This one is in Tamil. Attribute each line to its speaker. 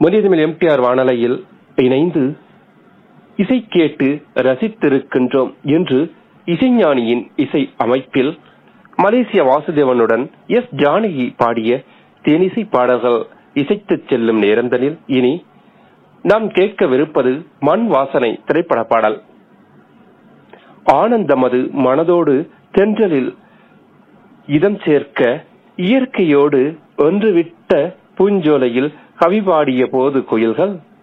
Speaker 1: முதியதமிழ் எம்டிஆர் வானலையில் இணைந்து இசை கேட்டு ரசித்திருக்கின்றோம் என்று இசைஞானியின் இசை அமைப்பில் மலேசிய வாசுதேவனுடன் எஸ் ஜானகி பாடிய தேனிசை பாடல்கள் இசைத்துச் செல்லும் நேரந்தனில் இனி நாம் கேட்கவிருப்பது மண் வாசனை திரைப்பட பாடல் ஆனந்தமது மனதோடு தென்றலில் இதம் சேர்க்க இயற்கையோடு ஒன்றுவிட்ட பூஞ்சோலையில் கவி பாடிய போது குயில்கள்